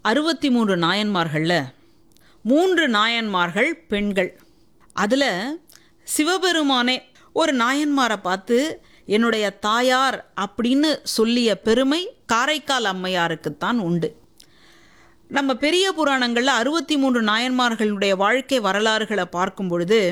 அறுபத்தி மூன்று நாயன்மார்களில் மூன்று நாயன்மார்கள் பெண்கள் அதில் சிவபெருமானே ஒரு நாயன்மாரை பார்த்து என்னுடைய தாயார் அப்படின்னு சொல்லிய பெருமை காரைக்கால் அம்மையாருக்குத்தான் உண்டு நம்ம பெரிய புராணங்களில் அறுபத்தி மூன்று நாயன்மார்களுடைய வாழ்க்கை வரலாறுகளை பார்க்கும் பொழுது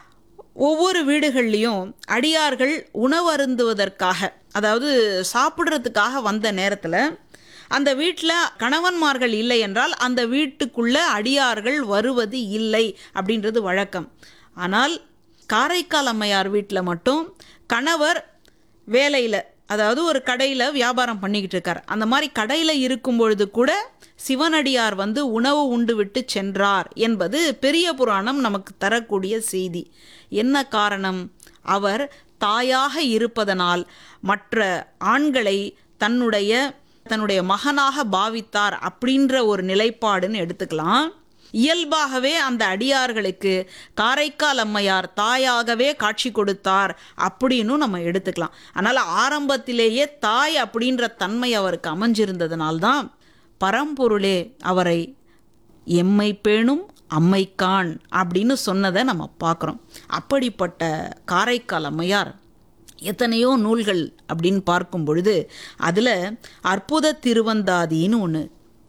ஒவ்வொரு வீடுகள்லேயும் அடியார்கள் உணவருந்துவதற்காக அதாவது சாப்பிட்றதுக்காக வந்த நேரத்தில் அந்த வீட்டில் கணவன்மார்கள் இல்லை என்றால் அந்த வீட்டுக்குள்ள அடியார்கள் வருவது இல்லை அப்படின்றது வழக்கம் ஆனால் காரைக்கால் அம்மையார் வீட்டில் மட்டும் கணவர் வேலையில் அதாவது ஒரு கடையில் வியாபாரம் பண்ணிக்கிட்டு இருக்கார் அந்த மாதிரி கடையில் இருக்கும் பொழுது கூட சிவனடியார் வந்து உணவு உண்டு விட்டு சென்றார் என்பது பெரிய புராணம் நமக்கு தரக்கூடிய செய்தி என்ன காரணம் அவர் தாயாக இருப்பதனால் மற்ற ஆண்களை தன்னுடைய தன்னுடைய மகனாக பாவித்தார் அப்படின்ற ஒரு நிலைப்பாடுன்னு எடுத்துக்கலாம் இயல்பாகவே அந்த அடியார்களுக்கு காரைக்கால் அம்மையார் தாயாகவே காட்சி கொடுத்தார் அப்படின்னு நம்ம எடுத்துக்கலாம் அதனால் ஆரம்பத்திலேயே தாய் அப்படின்ற தன்மை அவருக்கு அமைஞ்சிருந்ததுனால்தான் பரம்பொருளே அவரை எம்மை பேணும் அம்மைக்கான் அப்படின்னு சொன்னதை நம்ம பார்க்குறோம் அப்படிப்பட்ட காரைக்கால் அம்மையார் எத்தனையோ நூல்கள் அப்படின்னு பார்க்கும் பொழுது அதில் அற்புத திருவந்தாதின்னு ஒன்று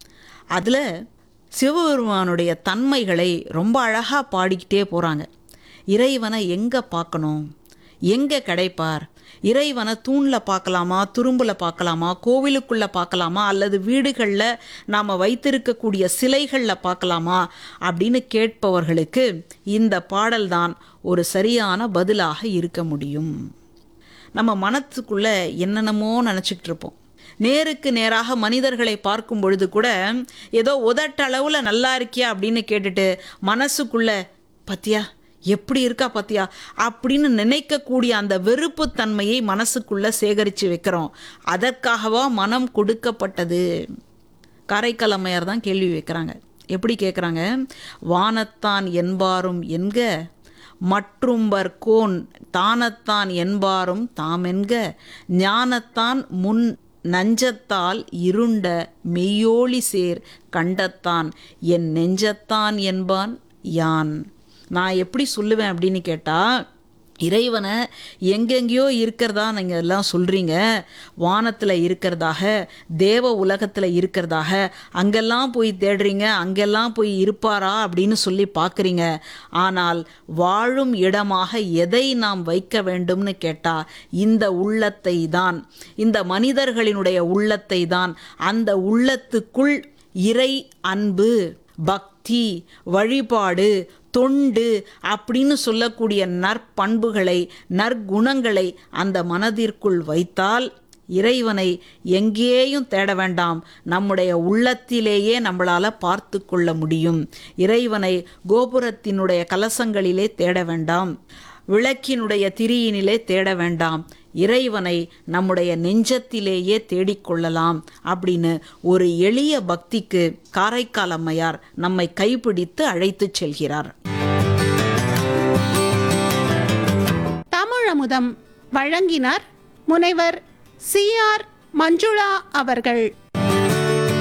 அதில் சிவபெருமானுடைய தன்மைகளை ரொம்ப அழகாக பாடிக்கிட்டே போகிறாங்க இறைவனை எங்கே பார்க்கணும் எங்கே கிடைப்பார் இறைவனை தூணில் பார்க்கலாமா துரும்பில் பார்க்கலாமா கோவிலுக்குள்ளே பார்க்கலாமா அல்லது வீடுகளில் நாம் வைத்திருக்கக்கூடிய சிலைகளில் பார்க்கலாமா அப்படின்னு கேட்பவர்களுக்கு இந்த பாடல்தான் ஒரு சரியான பதிலாக இருக்க முடியும் நம்ம மனத்துக்குள்ளே என்னென்னமோ நினச்சிக்கிட்டு இருப்போம் நேருக்கு நேராக மனிதர்களை பார்க்கும் பொழுது கூட ஏதோ உதட்டளவில் நல்லா இருக்கியா அப்படின்னு கேட்டுட்டு மனசுக்குள்ள பத்தியா எப்படி இருக்கா பத்தியா அப்படின்னு நினைக்கக்கூடிய அந்த வெறுப்பு தன்மையை மனசுக்குள்ள சேகரித்து வைக்கிறோம் அதற்காகவா மனம் கொடுக்கப்பட்டது காரைக்கால் அம்மையார் தான் கேள்வி வைக்கிறாங்க எப்படி கேட்குறாங்க வானத்தான் என்பாரும் என்க மற்றும்பர் கோன் தானத்தான் என்பாரும் தாமென்க ஞானத்தான் முன் நஞ்சத்தால் இருண்ட மெய்யோளி சேர் கண்டத்தான் என் நெஞ்சத்தான் என்பான் யான் நான் எப்படி சொல்லுவேன் அப்படின்னு கேட்டால் இறைவனை எங்கெங்கேயோ இருக்கிறதா நீங்கள் எல்லாம் சொல்கிறீங்க வானத்தில் இருக்கிறதாக தேவ உலகத்தில் இருக்கிறதாக அங்கெல்லாம் போய் தேடுறீங்க அங்கெல்லாம் போய் இருப்பாரா அப்படின்னு சொல்லி பார்க்குறீங்க ஆனால் வாழும் இடமாக எதை நாம் வைக்க வேண்டும்னு கேட்டால் இந்த உள்ளத்தை தான் இந்த மனிதர்களினுடைய உள்ளத்தை தான் அந்த உள்ளத்துக்குள் இறை அன்பு பக்தி வழிபாடு தொண்டு அப்படின்னு சொல்லக்கூடிய நற்பண்புகளை நற்குணங்களை அந்த மனதிற்குள் வைத்தால் இறைவனை எங்கேயும் தேட வேண்டாம் நம்முடைய உள்ளத்திலேயே நம்மளால் பார்த்து கொள்ள முடியும் இறைவனை கோபுரத்தினுடைய கலசங்களிலே தேட வேண்டாம் விளக்கினுடைய திரியினிலே தேட வேண்டாம் இறைவனை நம்முடைய நெஞ்சத்திலேயே தேடிக்கொள்ளலாம் அப்படின்னு ஒரு எளிய பக்திக்கு காரைக்கால் அம்மையார் நம்மை கைப்பிடித்து அழைத்துச் செல்கிறார் தமிழமுதம் வழங்கினார் முனைவர் சி ஆர் மஞ்சுளா அவர்கள்